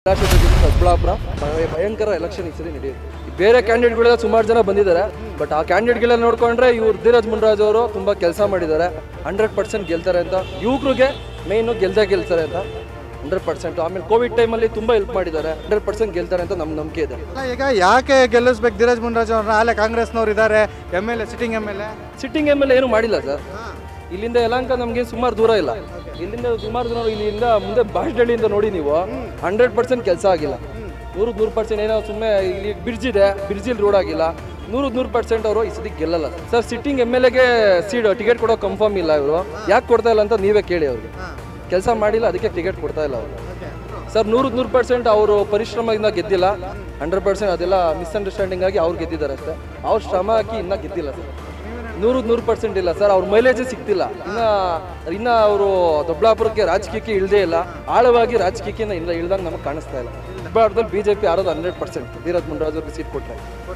ರಾಷ್ಟ್ರಪತಿ ದೊಡ್ಡಬಳ್ಳಾಪುರ ಭಯ- ಭಯಂಕರ ಎಲೆಕ್ಷನ್ ಈ ಸರಿ ನಡೆಯುತ್ತೆ ಬೇರೆ ಕ್ಯಾಂಡಿಡೇಟ್ಗಳೆಲ್ಲ ಸುಮಾರು ಜನ ಬಂದಿದ್ದಾರೆ ಬಟ್ ಆ ಕ್ಯಾಂಡಿಡೇಟ್ಗಳೆಲ್ಲ ನೋಡ್ಕೊಂಡ್ರೆ ಇವ್ರು ಧೀರಜ್ ಮುನ್ರಾಜ್ ಅವರು ತುಂಬ ಕೆಲಸ ಮಾಡಿದ್ದಾರೆ ಹಂಡ್ರೆಡ್ ಪರ್ಸೆಂಟ್ ಗೆಲ್ತಾರೆ ಅಂತ ಯುವಕರಿಗೆ ಮೇಯ್ನು ಗೆಲ್ದೇ ಗೆಲ್ತಾರೆ ಅಂತ ಹಂಡ್ರೆಡ್ ಪರ್ಸೆಂಟ್ ಆಮೇಲೆ ಕೋವಿಡ್ ಟೈಮಲ್ಲಿ ತುಂಬ ಹೆಲ್ಪ್ ಮಾಡಿದ್ದಾರೆ ಹಂಡ್ರೆಡ್ ಪರ್ಸೆಂಟ್ ಗೆಲ್ತಾರೆ ಅಂತ ನಮ್ಮ ನಂಬಿಕೆ ಇದೆ ಅಲ್ಲ, ಈಗ ಯಾಕೆ ಗೆಲ್ಲಿಸ್ಬೇಕು ಧೀರಜ್ ಮುನ್ರಾಜ್ ಅವ್ರನ್ನ ಅಲ್ಲೇ ಕಾಂಗ್ರೆಸ್ನವ್ರು ಇದ್ದಾರೆ M L A sitting M L A sitting M L ಏನು ಮಾಡಿಲ್ಲ ಸರ್ ಇಲ್ಲಿಂದ ಯಲಹಂಕ ನಮಗೆ ಸುಮಾರು ದೂರ ಇಲ್ಲ ಇಲ್ಲಿಂದ ಸುಮಾರು ದೂರ ಇಲ್ಲಿಂದ ಮುಂದೆ ಬಾಷ್ಡಳ್ಳಿಯಿಂದ ನೋಡಿ ನೀವು ಹಂಡ್ರೆಡ್ ಪರ್ಸೆಂಟ್ ಕೆಲಸ ಆಗಿಲ್ಲ ನೂರು ನೂರು ಪರ್ಸೆಂಟ್ ಏನೋ ಸುಮ್ಮನೆ ಇಲ್ಲಿ ಬ್ರಿಡ್ಜ್ ಇದೆ ಬ್ರಿಡ್ಜಿಲ್ ರೋಡ್ ಆಗಿಲ್ಲ ನೂರು ನೂರು ಪರ್ಸೆಂಟ್ ಅವರು ಈ ಸತಿ ಗೆಲ್ಲಲ್ಲ ಸರ್ ಸಿಟ್ಟಿಂಗ್ ಎಮ್ ಎಲ್ ಎಗೆ ಸೀಟ್ ಟಿಕೆಟ್ ಕೊಡೋ ಕನ್ಫರ್ಮ್ ಇಲ್ಲ ಇವರು ಯಾಕೆ ಕೊಡ್ತಾ ಇಲ್ಲ ಅಂತ ನೀವೇ ಕೇಳಿ ಅವ್ರಿಗೆ ಕೆಲಸ ಮಾಡಿಲ್ಲ ಅದಕ್ಕೆ ಟಿಕೆಟ್ ಕೊಡ್ತಾ ಇಲ್ಲ ಅವರು ಸರ್ ನೂರು ನೂರು ಪರ್ಸೆಂಟ್ ಅವರು ಪರಿಶ್ರಮದಿಂದ ಗೆದ್ದಿಲ್ಲ ಹಂಡ್ರೆಡ್ ಪರ್ಸೆಂಟ್ ಅದೆಲ್ಲ ಮಿಸ್ಅಂಡರ್ಸ್ಟ್ಯಾಂಡಿಂಗ್ ಆಗಿ ಅವ್ರು ಗೆದ್ದಿದ್ದಾರೆ ಅಷ್ಟೇ ಅವ್ರು ಶ್ರಮ ಹಾಕಿ ಇನ್ನೂ ಗೆದ್ದಿಲ್ಲ ಸರ್ ನೂರು ನೂರು ಪರ್ಸೆಂಟ್ ಇಲ್ಲ ಸರ್ ಅವ್ರ ಮೈಲೇಜೇ ಸಿಗ್ತಿಲ್ಲ ಇನ್ನ ಇನ್ನ ಅವರು ದೊಡ್ಡಬಳ್ಳಾಪುರಕ್ಕೆ ರಾಜಕೀಯಕ್ಕೆ ಇಳ್ದೇ ಇಲ್ಲ ಆಳವಾಗಿ ರಾಜಕೀಯಕ್ಕೆ ಇಲ್ಲ ಇಳ್ದಂಗೆ ನಮಗೆ ಕಾಣಿಸ್ತಾ ಇಲ್ಲ ದೊಡ್ಡಬಳ್ಳಾಪುರದಲ್ಲಿ ಬಿ ಜೆ ಪಿ ಆಡೋದು ಹಂಡ್ರೆಡ್ ಪರ್ಸೆಂಟ್ ಧೀರಜ್ ಮುನ್ರಾಜ್ ಅವ್ರಿಗೆ ಸೀಟ್ ಕೊಟ್ಟರೆ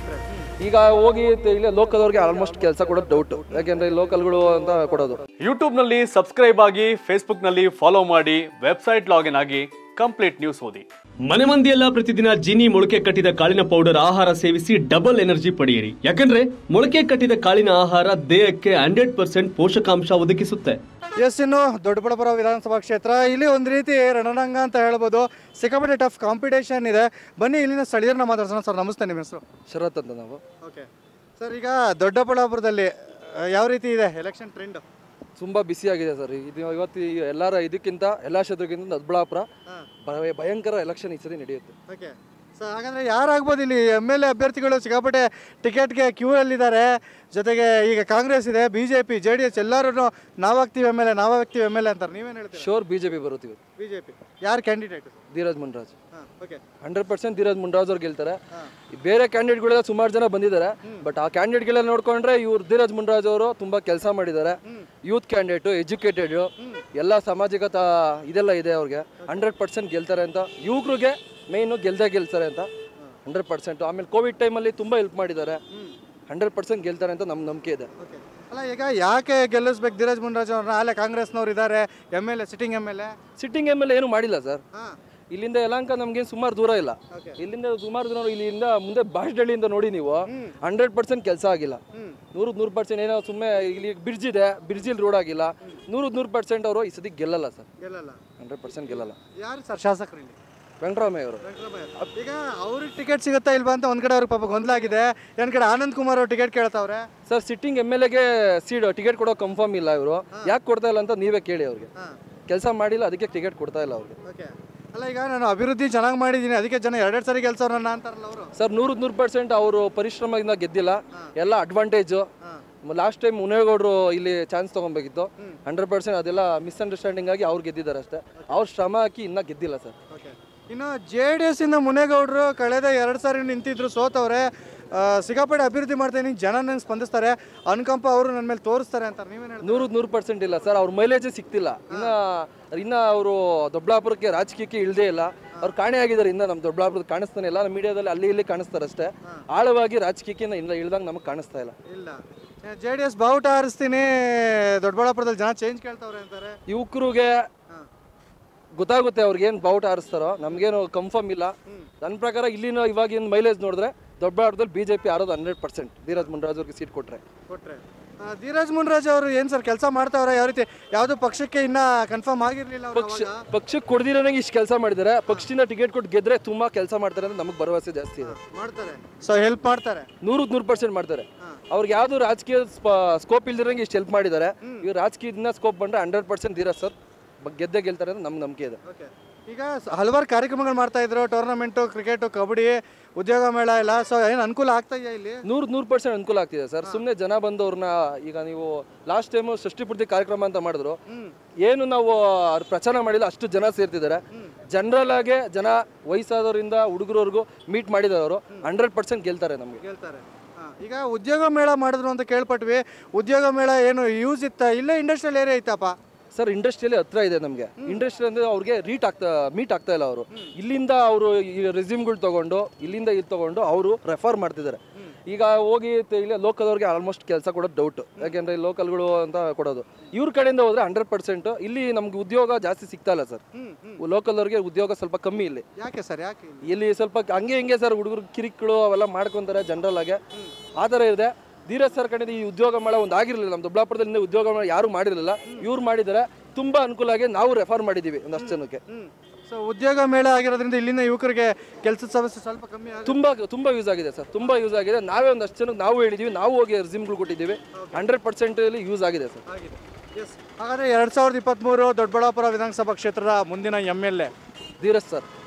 ಈಗ ಹೋಗಿ ಇಲ್ಲೇ ಲೋಕದವ್ರಿಗೆ ಆಲ್ಮೋಸ್ಟ್ ಕೆಲಸ ಕೊಡೋದು ಡೌಟ್ ಯಾಕೆಂದ್ರೆ ಲೋಕಲ್ಗಳು ಅಂತ ಕೊಡೋದು ಯೂಟ್ಯೂಬ್ನಲ್ಲಿ ಸಬ್ಸ್ಕ್ರೈಬ್ ಆಗಿ ಫೇಸ್ಬುಕ್ನಲ್ಲಿ ಫಾಲೋ ಮಾಡಿ ವೆಬ್ಸೈಟ್ ಲಾಗಿನ್ ಆಗಿ ಕಂಪ್ಲೀಟ್ ನ್ಯೂಸ್ ಓದಿ ಮನೆ ಮಂದಿಯೆಲ್ಲ ಪ್ರತಿದಿನ ಜೀನಿ ಮೊಳಕೆ ಕಟ್ಟಿದ ಕಾಳಿನ ಪೌಡರ್ ಆಹಾರ ಸೇವಿಸಿ ಡಬಲ್ ಎನರ್ಜಿ ಪಡೆಯಿರಿ ಯಾಕಂದ್ರೆ ಮೊಳಕೆ ಕಟ್ಟಿದ ಕಾಳಿನ ಆಹಾರ ದೇಹಕ್ಕೆ ಹಂಡ್ರೆಡ್ ಪರ್ಸೆಂಟ್ ಪೋಷಕಾಂಶ ಒದಗಿಸುತ್ತೆ ಎಸ್ ಇನ್ನು ದೊಡ್ಡಬಳ್ಳಾಪುರ ವಿಧಾನಸಭಾ ಕ್ಷೇತ್ರ ಇಲ್ಲಿ ಒಂದು ರೀತಿ ರಣರಂಗ ಅಂತ ಹೇಳ್ಬೋದು ಸಿಕ್ಕಾಪಟ್ಟೆ ಟಫ್ ಕಾಂಪಿಟೇಷನ್ ಇದೆ ಬನ್ನಿ ಇಲ್ಲಿನ ಸ್ಥಳೀಯರನ್ನ ಮಾತಾಡ್ಸೋಣ ಸರ್ ನಮಸ್ತೆ ನಿಮ್ಮ ಹೆಸರು ಶರತ್ ಅಂತ ನಾವು ಓಕೆ ಸರ್ ಈಗ ದೊಡ್ಡಬಳ್ಳಾಪುರದಲ್ಲಿ ಆ, ಯಾವ ರೀತಿ ಇದೆ ಎಲೆಕ್ಷನ್ ಟ್ರೆಂಡ್ ತುಂಬ ಬಿಸಿಯಾಗಿದೆ ಸರ್ ಇದು ಇವತ್ತು ಈ ಎಲ್ಲರ ಇದಕ್ಕಿಂತ ಎಲ್ಲ ಕ್ಷೇತ್ರಕ್ಕಿಂತ ದೊಡ್ಡಬಳ್ಳಾಪುರ ಭಯ- ಭಯಂಕರ ಎಲೆಕ್ಷನ್ ಈ ಸರಿ ನಡೆಯುತ್ತೆ ಓಕೆ ಸೊ ಹಾಗಾದ್ರೆ ಯಾರಾಗ್ಬೋದು ಇಲ್ಲಿ ಎಮ್ ಎಲ್ ಎ ಅಭ್ಯರ್ಥಿಗಳು ಸಿಕ್ಕಾಪಟ್ಟೆ ಟಿಕೆಟ್ಗೆ ಕ್ಯೂ ಅಲ್ಲಿದ್ದಾರೆ ಜೊತೆಗೆ ಈಗ ಕಾಂಗ್ರೆಸ್ ಇದೆ B J P J D S ಎಲ್ಲರೂ ನಾವಾಗ್ತೀವಿ ಎಮ್ ಎಲ್ ಎ ನಾವಾಗ್ತೀವಿ ಎಮ್ ಎಲ್ ಎ ಅಂತಾರೆ ನೀವೇನು ಹೇಳ್ತೀರಾ ಶೋರ್ ಬಿ ಜೆ ಪಿ ಬರುತ್ತೆ ಇವತ್ತು ಬಿ ಜೆ ಪಿ ಯಾರು ಕ್ಯಾಂಡಿಡೇಟ್ ಧೀರಜ್ ಮುನ್ರಾಜ್ ಹಾಂ okay hundred percent Dheeraj Munraj ಅವ್ರು ಗೆಲ್ತಾರೆ ಈ ಬೇರೆ ಕ್ಯಾಂಡಿಡೇಟ್ಗಳೆಲ್ಲ ಸುಮಾರು ಜನ ಬಂದಿದ್ದಾರೆ ಬಟ್ ಆ ಕ್ಯಾಂಡಿಡೇಟ್ಗಳೆಲ್ಲ ನೋಡ್ಕೊಂಡ್ರೆ ಇವ್ರು ಧೀರಜ್ ಮುನ್ರಾಜ್ ಅವರು ತುಂಬ ಕೆಲಸ ಮಾಡಿದ್ದಾರೆ ಯೂತ್ ಕ್ಯಾಂಡಿಡೇಟು ಎಜುಕೇಟೆಡ್ ಎಲ್ಲ ಸಾಮಾಜಿಕ ತ- ಇದೆಲ್ಲ ಇದೆ ಅವ್ರಿಗೆ ಹಂಡ್ರೆಡ್ ಪರ್ಸೆಂಟ್ ಗೆಲ್ತಾರೆ ಅಂತ ಯುವಕರಿಗೆ ಮೇಯ್ನು ಗೆಲ್ದೇ ಗೆಲ್ತಾರೆ ಅಂತ ಹಂಡ್ರೆಡ್ ಪರ್ಸೆಂಟ್ ಆಮೇಲೆ ಕೋವಿಡ್ ಟೈಮಲ್ಲಿ ತುಂಬ ಹೆಲ್ಪ್ ಮಾಡಿದ್ದಾರೆ ಹಂಡ್ರೆಡ್ ಪರ್ಸೆಂಟ್ ಗೆಲ್ತಾರೆ ಅಂತ ನಮ್ಮ ನಂಬಿಕೆ ಇದೆ ಓಕೆ ಅಲ್ಲ ಈಗ ಯಾಕೆ ಗೆಲ್ಲಿಸ್ಬೇಕು ಧೀರಜ್ ಮುನ್ರಾಜ್ ಅವ್ರನ್ನ ಅಲ್ಲೇ ಕಾಂಗ್ರೆಸ್ನವ್ರು ಇದ್ದಾರೆ M L A sitting M L A sitting M L ಏನು ಮಾಡಿಲ್ಲ ಸರ್ ಹಾಂ ಇಲ್ಲಿಂದ ಯಲಹಂಕ ನಮ್ಗೆ ಸುಮಾರು ದೂರ ಇಲ್ಲ ಇಲ್ಲಿಂದ ಸುಮಾರು ದೂರ ಇಲ್ಲಿಂದ ಮುಂದೆ ಬಾಷ್ಡಳ್ಳಿಯಿಂದ ನೋಡಿ ನೀವು ಹಂಡ್ರೆಡ್ ಪರ್ಸೆಂಟ್ ಕೆಲಸ ಆಗಿಲ್ಲ ನೂರು ನೂರು ಪರ್ಸೆಂಟ್ ಏನೋ ಸುಮ್ಮನೆ ಇಲ್ಲಿ ಬ್ರಿಡ್ಜ್ ಇದೆ ಬ್ರಿಡ್ಜಿಲ್ ರೋಡ್ ಆಗಿಲ್ಲ ನೂರು ನೂರು ಪರ್ಸೆಂಟ್ ಅವರು ಈ ಸತಿ ಗೆಲ್ಲಲ್ಲ ಸರ್ ಗೆಲ್ಲಲ್ಲ ಹಂಡ್ರೆಡ್ ಪರ್ಸೆಂಟ್ ಗೆಲ್ಲಲ್ಲ ಯಾರು ಸರ್ ಶಾಸಕರು ಇಲ್ಲಿ ವೆಂಕಟರಾಮಯ್ಯ ಅವರು ಈಗ ಅವ್ರಿಗೆ ಟಿಕೆಟ್ ಸಿಗುತ್ತಾ ಇಲ್ವಾ ಅಂತ ಒಂದ್ ಕಡೆ ಅವ್ರಿಗೆ ಪಾಪ ಗೊಂದಲ ಆಗಿದೆ ಒಂದ್ ಕಡೆ ಆನಂದ್ ಕುಮಾರ್ ಅವ್ರು ಟಿಕೆಟ್ ಕೇಳ್ತಾವ್ರೆ ಸರ್ ಸಿಟ್ಟಿಂಗ್ ಎಮ್ ಎಲ್ ಎಗೆ ಸೀಟ್ ಟಿಕೆಟ್ ಕೊಡೋ ಕನ್ಫರ್ಮ್ ಇಲ್ಲ ಇವರು ಯಾಕೆ ಕೊಡ್ತಾ ಇಲ್ಲ ಅಂತ ನೀವೇ ಕೇಳಿ ಅವ್ರಿಗೆ ಕೆಲಸ ಮಾಡಿಲ್ಲ ಅದಕ್ಕೆ ಟಿಕೆಟ್ ಕೊಡ್ತಾ ಇಲ್ಲ ಅವ್ರಿಗೆ ಓಕೆ ಅಲ್ಲ ಈಗ ನಾನು ಅಭಿವೃದ್ಧಿ ಚೆನ್ನಾಗಿ ಮಾಡಿದ್ದೀನಿ ಅದಕ್ಕೆ ಜನ ಎರಡೆರಡು ಸರಿ ಗೆಲ್ಸೋರನ್ನ ಅಂತಾರಲ್ಲ ಅವರು ಸರ್ ನೂರು ನೂರು ಪರ್ಸೆಂಟ್ ಅವರು ಪರಿಶ್ರಮದಿಂದ ಗೆದ್ದಿಲ್ಲ ಎಲ್ಲ ಅಡ್ವಾಂಟೇಜು ಲಾಸ್ಟ್ ಟೈಮ್ ಮುನೇಗೌಡರು ಇಲ್ಲಿ ಚಾನ್ಸ್ ತೊಗೊಬೇಕಿತ್ತು ಹಂಡ್ರೆಡ್ ಪರ್ಸೆಂಟ್ ಅದೆಲ್ಲ ಮಿಸ್ಅಂಡರ್ಸ್ಟ್ಯಾಂಡಿಂಗ್ ಆಗಿ ಅವ್ರು ಗೆದ್ದಿದ್ದಾರೆ ಅಷ್ಟೇ ಅವ್ರು ಶ್ರಮ ಹಾಕಿ ಇನ್ನೂ ಗೆದ್ದಿಲ್ಲ ಸರ್ ಓಕೆ ಇನ್ನು ಜೆ ಡಿ ಎಸ್ ಇಂದ ಮುನೇಗೌಡರು ಕಳೆದ ಎರಡು ಸಾರಿ ನಿಂತಿದ್ರು ಸೋತವ್ರೆ ಆ, ಸಿಕ್ಕಾಪಟ್ಟೆ ಅಭಿವೃದ್ಧಿ ಮಾಡ್ತೀನಿ ಜನ ನಂಗೆ ಸ್ಪಂದಿಸ್ತಾರೆ ಅನುಕಂಪ ಅವರು ನನ್ನ ಮೇಲೆ ತೋರಿಸ್ತಾರೆ ಅಂತಾರೆ ನೀವೇನು ಹೇಳ್ತೀರಾ ನೂರು ನೂರು ಪರ್ಸೆಂಟ್ ಇಲ್ಲ ಸರ್ ಅವ್ರ ಮೈಲೇಜೇ ಸಿಗ್ತಿಲ್ಲ ಇನ್ನ ಇನ್ನ ಅವರು ದೊಡ್ಡಬಳ್ಳಾಪುರಕ್ಕೆ ರಾಜಕೀಯಕ್ಕೆ ಇಳ್ದೇ ಇಲ್ಲ ಅವ್ರು ಕಾಣೆಯಾಗಿದ್ದಾರೆ ಇನ್ನ ನಮ್ಮ ದೊಡ್ಡಬಳ್ಳಾಪುರದ ಕಾಣಿಸ್ತಾನೆ ಇಲ್ಲ ನಮ್ಮ ಮೀಡಿಯಾದಲ್ಲಿ ಅಲ್ಲಿ ಇಲ್ಲಿ ಕಾಣಿಸ್ತಾರೆ ಅಷ್ಟೇ ಆಳವಾಗಿ ರಾಜಕೀಯಕ್ಕೆ ಇಲ್ಲ ಇಳ್ದಂಗೆ ನಮಗೆ ಕಾಣಿಸ್ತಾ ಇಲ್ಲ ಇಲ್ಲ ಜೆ ಡಿ ಎಸ್ ಬಾವುಟ ಹಾರಿಸ್ತೀನಿ ದೊಡ್ಡಬಳ್ಳಾಪುರದಲ್ಲಿ ಜನ ಚೇಂಜ್ ಕೇಳ್ತಾವ್ರೆ ಅಂತಾರೆ ಯುವಕರಿಗೆ ಗೊತ್ತಾಗುತ್ತೆ ಅವ್ರಿಗೆ ಏನು ಬಾವುಟ ಹಾರಿಸ್ತಾರೋ ನಮಗೇನು ಕನ್ಫರ್ಮ್ ಇಲ್ಲ ನನ್ನ ಪ್ರಕಾರ ಇಲ್ಲಿನ ಇವಾಗಿನ ಮೈಲೇಜ್ ನೋಡಿದ್ರೆ ದೊಡ್ಡಬಳ್ಳಾಪುರದಲ್ಲಿ ಬಿ ಜೆ ಪಿ ಆರೋದು ಹಂಡ್ರೆಡ್ ಪರ್ಸೆಂಟ್ ಧೀರಜ್ ಮುನ್ರಾಜ್ ಅವ್ರಿಗೆ ಸೀಟ್ ಕೊಟ್ಟರೆ ಕೊಟ್ರೆ ಆ, ಧೀರಜ್ ಮುನ್ರಾಜ್ ಅವರು ಏನು ಸರ್ ಕೆಲಸ ಮಾಡ್ತಾವ್ರೆ ಯಾವ ರೀತಿ ಯಾವುದು ಪಕ್ಷಕ್ಕೆ ಇನ್ನ ಕನ್ಫರ್ಮ್ ಆಗಿರ್ಲಿಲ್ಲ ಅವ್ರು ಪಕ್ಷ ಅವಾಗ. ಪಕ್ಷಕ್ಕೆ ಕೊಡ್ದಿರೋನಾಗ ಇಷ್ಟು ಕೆಲಸ ಮಾಡಿದ್ದಾರೆ ಪಕ್ಷದಿಂದ ಟಿಕೆಟ್ ಕೊಟ್ಟು ಗೆದ್ರೆ ತುಂಬಾ ಕೆಲಸ ಮಾಡ್ತಾರೆ ಅಂತ ನಮಗೆ ಭರವಸೆ ಜಾಸ್ತಿ ಇದೆ ಮಾಡ್ತಾರೆ ಸೊ ಹೆಲ್ಪ್ ಮಾಡ್ತಾರೆ ನೂರು ನೂರು ಪರ್ಸೆಂಟ್ ಮಾಡ್ತಾರೆ ಅವ್ರಿಗೆ ಯಾವುದು ರಾಜಕೀಯ ಸ್ಕೋಪ್ ಇಲ್ದಿರಂಗೆ ಇಷ್ಟು ಹೆಲ್ಪ್ ಮಾಡಿದ್ದಾರೆ ಇವ್ರು ರಾಜಕೀಯದಿಂದ ಸ್ಕೋಪ್ ಬಂದ್ರೆ ಹಂಡ್ರೆಡ್ ಪರ್ಸೆಂಟ್ ಧೀರಜ್ ಸರ್ ಗೆದ್ದೇ ಗೆಲ್ತಾರೆ ಅಂತ ನಮ್ಗೆ ನಂಬಿಕೆ ಇದೆ ಓಕೆ ಈಗ ಸ- ಹಲವಾರು ಕಾರ್ಯಕ್ರಮಗಳು ಮಾಡ್ತಾ ಇದ್ರು ಟೂರ್ನಮೆಂಟು ಕ್ರಿಕೆಟು ಕಬಡ್ಡಿ ಉದ್ಯೋಗ ಮೇಳ ಎಲ್ಲ ಸೊ ಏನು ಅನುಕೂಲ ಆಗ್ತಾ ಇದೆಯಾ ಇಲ್ಲಿ ನೂರು ನೂರು ಪರ್ಸೆಂಟ್ ಅನುಕೂಲ ಆಗ್ತಿದೆ ಸರ್ ಸುಮ್ಮನೆ ಜನ ಬಂದವ್ರನ್ನ ಈಗ ನೀವು ಲಾಸ್ಟ್ ಟೈಮು ಷಷ್ಠಿ ಪೂರ್ತಿ ಕಾರ್ಯಕ್ರಮ ಅಂತ ಮಾಡಿದ್ರು ಏನು ನಾವು ಅವ್ರ ಪ್ರಚಾರ ಮಾಡಿಲ್ಲ ಅಷ್ಟು ಜನ ಸೇರ್ತಿದ್ದಾರೆ ಜನರಲ್ ಆಗಿ ಜನ ವಯಸ್ಸಾದವರಿಂದ ಹುಡುಗರವರೆಗೂ ಮೀಟ್ ಮಾಡಿದ್ದಾರೆ ಅವರು ಹಂಡ್ರೆಡ್ ಪರ್ಸೆಂಟ್ ಗೆಲ್ತಾರೆ ನಮಗೆ ಹೇಳ್ತಾರೆ ಈಗ ಉದ್ಯೋಗ ಮೇಳ ಮಾಡಿದ್ರು ಅಂತ ಕೇಳ್ಪಟ್ವಿ ಉದ್ಯೋಗ ಮೇಳ ಏನು ಯೂಸ್ ಇತ್ತ ಇಲ್ಲೇ ಇಂಡಸ್ಟ್ರಿಯಲ್ ಏರಿಯಾ ಐತಪ್ಪ ಸರ್ ಇಂಡಸ್ಟ್ರಿಯಲ್ಲಿ ಹತ್ರ ಇದೆ ನಮಗೆ ಇಂಡಸ್ಟ್ರಿ ಅಂದ್ರೆ ಅವ್ರಿಗೆ ರೀಟ್ ಆಗ್ತಾ ಮೀಟ್ ಆಗ್ತಾ ಇಲ್ಲ ಅವರು ಇಲ್ಲಿಂದ ಅವರು ಈ ರೆಸ್ಯೂಮ್ಗಳು ತಗೊಂಡು ಇಲ್ಲಿಂದ ಇದು ತಗೊಂಡು ಅವರು ರೆಫರ್ ಮಾಡ್ತಿದ್ದಾರೆ ಈಗ ಹೋಗಿ ತ- ಇಲ್ಲೇ ಲೋಕಲ್ ಅವ್ರಿಗೆ ಆಲ್ಮೋಸ್ಟ್ ಕೆಲಸ ಕೊಡೋದು ಡೌಟ್ ಯಾಕೆಂದ್ರೆ ಲೋಕಲ್ಗಳು ಅಂತ ಕೊಡೋದು ಇವ್ರ ಕಡೆಯಿಂದ ಹೋದ್ರೆ ಹಂಡ್ರೆಡ್ ಪರ್ಸೆಂಟ್ ಇಲ್ಲಿ ನಮ್ಗೆ ಉದ್ಯೋಗ ಜಾಸ್ತಿ ಸಿಗ್ತಾ ಇಲ್ಲ ಸರ್ ಲೋಕಲ್ ಅವ್ರಿಗೆ ಉದ್ಯೋಗ ಸ್ವಲ್ಪ ಕಮ್ಮಿ ಇಲ್ಲಿ ಯಾಕೆ ಸರ್ ಯಾಕೆ ಇಲ್ಲಿ? ಇಲ್ಲಿ ಸ್ವಲ್ಪ ಹಂಗೆ ಹಿಂಗೆ ಸರ್ ಹುಡುಗರು ಕಿರಿಕ್ಗಳು ಅವೆಲ್ಲ ಮಾಡ್ಕೊಂತಾರೆ ಜನರಲ್ ಆಗಿ ಆ ಥರ ಇದೆ ಧೀರಜ್ ಸರ್ ಕಡೆಯಿಂದ ಈ ಉದ್ಯೋಗ ಮೇಳ ಒಂದು ಆಗಿರಲಿಲ್ಲ ನಮ್ಮ ದೊಡ್ಡಬಳ್ಳಾಪುರದಲ್ಲಿ ಹಿಂದೆ ಉದ್ಯೋಗ ಮೇಳ ಯಾರು ಮಾಡಿರಲಿಲ್ಲ ಇವ್ರು ಮಾಡಿದ್ದಾರೆ ತುಂಬಾ ಅನುಕೂಲ ಆಗಿ ನಾವು ರೆಫರ್ ಮಾಡಿದ್ದೀವಿ ಒಂದಷ್ಟು ಜನಕ್ಕೆ ಸೊ ಉದ್ಯೋಗ ಮೇಳ ಆಗಿರೋದ್ರಿಂದ ಇಲ್ಲಿನ ಯುವಕರಿಗೆ ಕೆಲಸದ ಸಮಸ್ಯೆ ಸ್ವಲ್ಪ ಕಮ್ಮಿ ಆಗುತ್ತೆ ತುಂಬಾ ತುಂಬಾ ಯೂಸ್ ಆಗಿದೆ ಸರ್ ತುಂಬಾ ಯೂಸ್ ಆಗಿದೆ ನಾವೇ ಒಂದಷ್ಟು ಜನಕ್ಕೆ ನಾವು ಹೇಳಿದೀವಿ ನಾವು ಹೋಗಿ ರೆಸ್ಯೂಮ್ಗಳು ಕೊಟ್ಟಿದ್ದೀವಿ ಹಂಡ್ರೆಡ್ ಪರ್ಸೆಂಟ್ ಯೂಸ್ ಆಗಿದೆ ಸರ್ ಆಗಿದೆ ಎಸ್ ಹಾಗಾದ್ರೆ ಎರಡು ಸಾವಿರದ ಇಪ್ಪತ್ತ್ಮೂರು ದೊಡ್ಡಬಳ್ಳಾಪುರ ವಿಧಾನಸಭಾ ಕ್ಷೇತ್ರದ ಮುಂದಿನ M L A Dheeraj sir